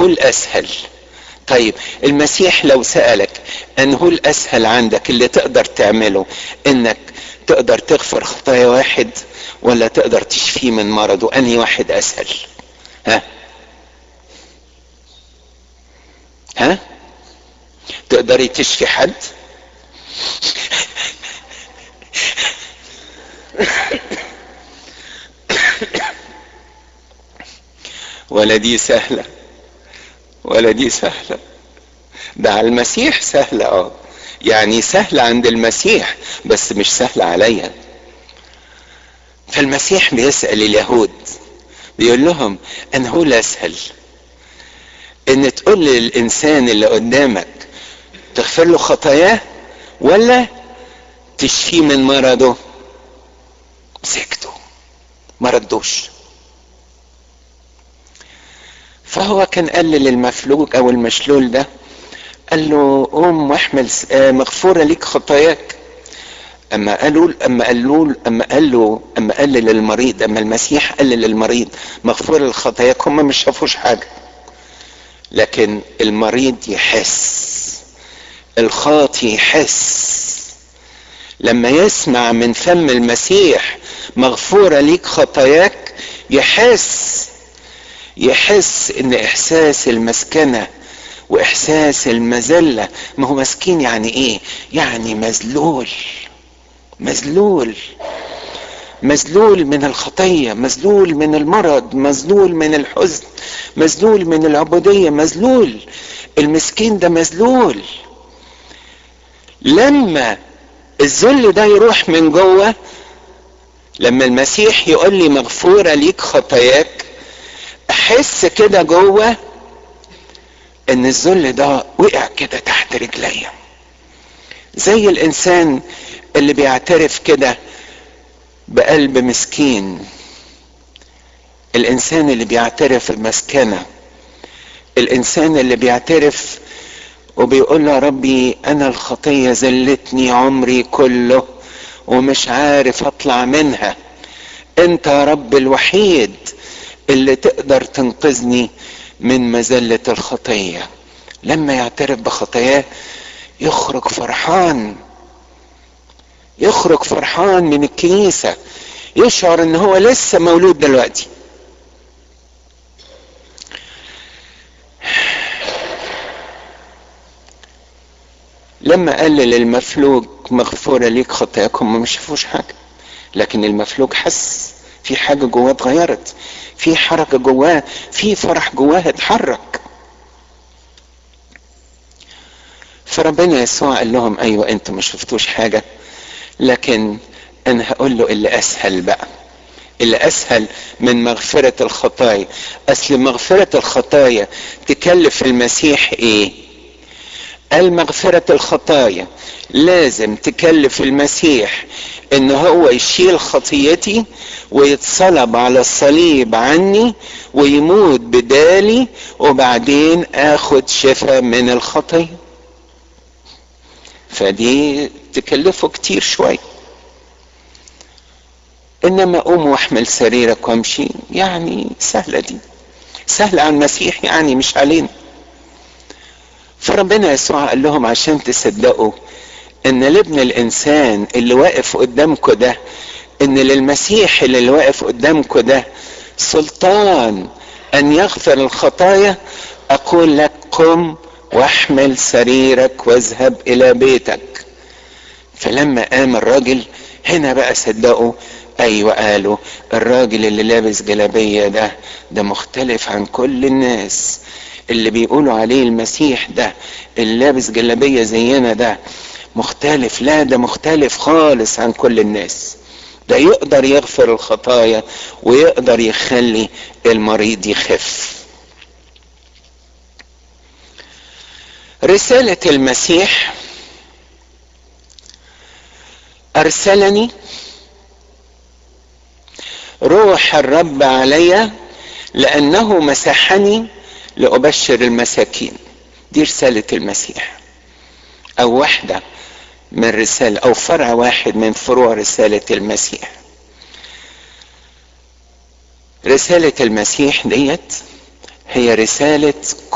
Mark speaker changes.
Speaker 1: انه الاسهل طيب المسيح لو سألك انه الاسهل عندك اللي تقدر تعمله انك تقدر تغفر خطايا واحد ولا تقدر تشفيه من مرضه انهي واحد اسهل ها ها تقدري تشفي حد ولا دي سهلة ولا دي سهلة ده على المسيح سهلة اه يعني سهلة عند المسيح بس مش سهلة عليا فالمسيح بيسأل اليهود بيقول لهم أنا هو الأسهل إن تقول للإنسان اللي قدامك تغفر له خطاياه ولا تشفيه من مرضه سكتوا ما ردوش فهو كان قال للمفلوج او المشلول ده قال له قوم واحمل مغفوره ليك خطاياك اما قالوا اما قالوا اما قال له اما قال للمريض اما المسيح قال للمريض مغفوره لخطاياك هم مش شافوش حاجه لكن المريض يحس الخاطي يحس لما يسمع من فم المسيح مغفوره ليك خطاياك يحس يحس ان احساس المسكنه واحساس المذله ما هو مسكين يعني ايه يعني مذلول مذلول مذلول من الخطيه مذلول من المرض مذلول من الحزن مذلول من العبوديه مذلول المسكين ده مذلول لما الذل ده يروح من جوه لما المسيح يقول لي مغفوره ليك خطاياك احس كده جوه ان الذل ده وقع كده تحت رجليا زي الانسان اللي بيعترف كده بقلب مسكين الانسان اللي بيعترف بمسكنه الانسان اللي بيعترف وبيقول له ربي انا الخطيه زلتني عمري كله ومش عارف اطلع منها انت يا رب الوحيد اللي تقدر تنقذني من مذلة الخطية لما يعترف بخطاياه يخرج فرحان يخرج فرحان من الكنيسة يشعر ان هو لسه مولود دلوقتي لما قال للمفلوج مغفورة ليك خطاياكم ما شافوش حاجة لكن المفلوج حس في حاجة جواه اتغيرت في حركة جواه في فرح جواه اتحرك فربنا يسوع قال لهم ايوه انتوا ما شفتوش حاجة لكن انا هقول له اللي اسهل بقى اللي اسهل من مغفرة الخطايا اصل مغفرة الخطايا تكلف المسيح ايه قال مغفرة الخطايا لازم تكلف المسيح ان هو يشيل خطيتي ويتصلب على الصليب عني ويموت بدالي وبعدين اخد شفاء من الخطية فدي تكلفه كتير شوي انما قوم واحمل سريرك وامشي يعني سهلة دي سهلة على المسيح يعني مش علينا فربنا يسوع قال لهم عشان تصدقوا ان لابن الانسان اللي واقف قدامكم ده ان للمسيح اللي واقف قدامكم ده سلطان ان يغفر الخطايا اقول لك قم واحمل سريرك واذهب الى بيتك فلما قام الراجل هنا بقى صدقوا ايوه قالوا الراجل اللي لابس جلابيه ده ده مختلف عن كل الناس اللي بيقولوا عليه المسيح ده اللي لابس جلابيه زينا ده مختلف لا ده مختلف خالص عن كل الناس ده يقدر يغفر الخطايا ويقدر يخلي المريض يخف رسالة المسيح أرسلني روح الرب علي لأنه مسحني لأبشر المساكين دي رسالة المسيح أو واحدة من رسالة أو فرع واحد من فروع رسالة المسيح رسالة المسيح ديت هي رسالة